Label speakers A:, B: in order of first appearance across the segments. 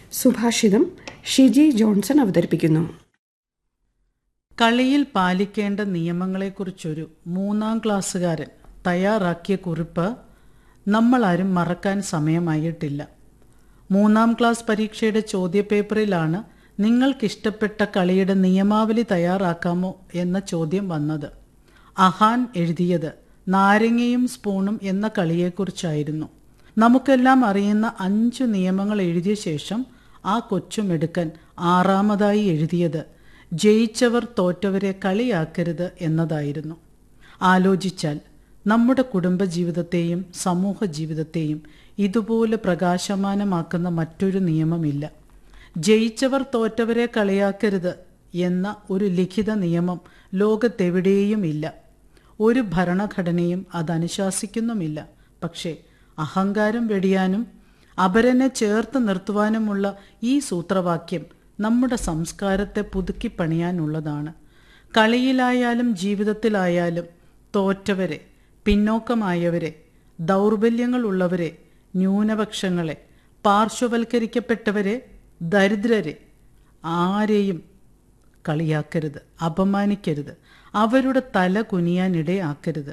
A: സുഭാഷിതം ഷിജി ജോൺസൺ അവതരിപ്പിക്കുന്നു
B: കളിയിൽ പാലിക്കേണ്ട നിയമങ്ങളെക്കുറിച്ചൊരു മൂന്നാം ക്ലാസ്സുകാരൻ തയ്യാറാക്കിയ കുറിപ്പ് നമ്മളാരും മറക്കാൻ സമയമായിട്ടില്ല മൂന്നാം ക്ലാസ് പരീക്ഷയുടെ ചോദ്യപേപ്പറിലാണ് നിങ്ങൾക്കിഷ്ടപ്പെട്ട കളിയുടെ നിയമാവലി തയ്യാറാക്കാമോ എന്ന ചോദ്യം വന്നത് അഹാൻ എഴുതിയത് നാരങ്ങയും സ്പൂണും എന്ന കളിയെക്കുറിച്ചായിരുന്നു നമുക്കെല്ലാം അറിയുന്ന അഞ്ചു നിയമങ്ങൾ എഴുതിയ ശേഷം ആ കൊച്ചുമെടുക്കൻ ആറാമതായി എഴുതിയത് ജയിച്ചവർ തോറ്റവരെ കളിയാക്കരുത് എന്നതായിരുന്നു ആലോചിച്ചാൽ നമ്മുടെ കുടുംബജീവിതത്തെയും സമൂഹ ജീവിതത്തെയും ഇതുപോലെ പ്രകാശമാനമാക്കുന്ന മറ്റൊരു നിയമമില്ല ജയിച്ചവർ തോറ്റവരെ കളിയാക്കരുത് എന്ന ഒരു ലിഖിത നിയമം ലോകത്തെവിടെയും ഇല്ല ഒരു ഭരണഘടനയും അതനുശാസിക്കുന്നുമില്ല പക്ഷേ അഹങ്കാരം വെടിയാനും അപരനെ ചേർത്ത് നിർത്തുവാനുമുള്ള ഈ സൂത്രവാക്യം നമ്മുടെ സംസ്കാരത്തെ പുതുക്കി പണിയാനുള്ളതാണ് കളിയിലായാലും ജീവിതത്തിലായാലും തോറ്റവരെ പിന്നോക്കമായവരെ ദൗർബല്യങ്ങളുള്ളവരെ ന്യൂനപക്ഷങ്ങളെ പാർശ്വവൽക്കരിക്കപ്പെട്ടവരെ ദരിദ്രരെ ആരെയും കളിയാക്കരുത് അപമാനിക്കരുത് അവരുടെ തല കുനിയാനിടയാക്കരുത്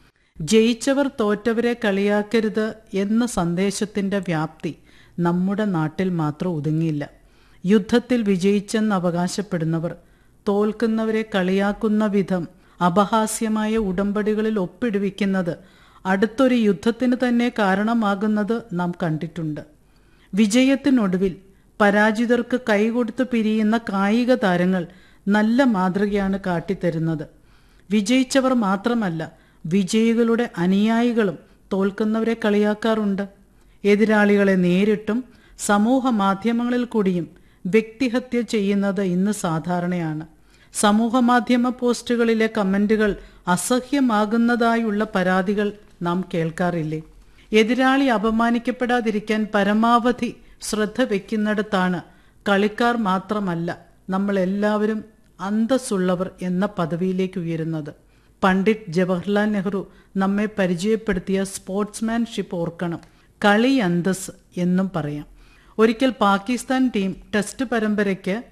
B: ജയിച്ചവർ തോറ്റവരെ കളിയാക്കരുത് എന്ന സന്ദേശത്തിന്റെ വ്യാപ്തി നമ്മുടെ നാട്ടിൽ മാത്രം ഒതുങ്ങിയില്ല യുദ്ധത്തിൽ വിജയിച്ചെന്ന് അവകാശപ്പെടുന്നവർ തോൽക്കുന്നവരെ കളിയാക്കുന്ന വിധം അപഹാസ്യമായ ഉടമ്പടികളിൽ ഒപ്പിടുവിക്കുന്നത് അടുത്തൊരു യുദ്ധത്തിന് തന്നെ കാരണമാകുന്നത് നാം കണ്ടിട്ടുണ്ട് വിജയത്തിനൊടുവിൽ പരാജിതർക്ക് കൈകൊടുത്ത് പിരിയുന്ന കായിക താരങ്ങൾ നല്ല മാതൃകയാണ് കാട്ടിത്തരുന്നത് വിജയിച്ചവർ മാത്രമല്ല വിജയികളുടെ അനുയായികളും തോൽക്കുന്നവരെ കളിയാക്കാറുണ്ട് എതിരാളികളെ നേരിട്ടും സമൂഹ മാധ്യമങ്ങളിൽ കൂടിയും വ്യക്തിഹത്യ ചെയ്യുന്നത് ഇന്ന് സാധാരണയാണ് സമൂഹ മാധ്യമ പോസ്റ്റുകളിലെ കമന്റുകൾ അസഹ്യമാകുന്നതായുള്ള പരാതികൾ നാം കേൾക്കാറില്ലേ എതിരാളി അപമാനിക്കപ്പെടാതിരിക്കാൻ പരമാവധി ശ്രദ്ധ വെക്കുന്നിടത്താണ് കളിക്കാർ മാത്രമല്ല നമ്മൾ എല്ലാവരും അന്തസ്സുള്ളവർ എന്ന പദവിയിലേക്ക് ഉയരുന്നത് പണ്ഡിറ്റ് ജവഹർലാൽ നെഹ്റു നമ്മെ പരിചയപ്പെടുത്തിയ സ്പോർട്സ്മാൻഷിപ്പ് ഓർക്കണം കളി അന്തസ് എന്നും പറയാം ഒരിക്കൽ പാകിസ്ഥാൻ ടീം ടെസ്റ്റ് പരമ്പരയ്ക്ക്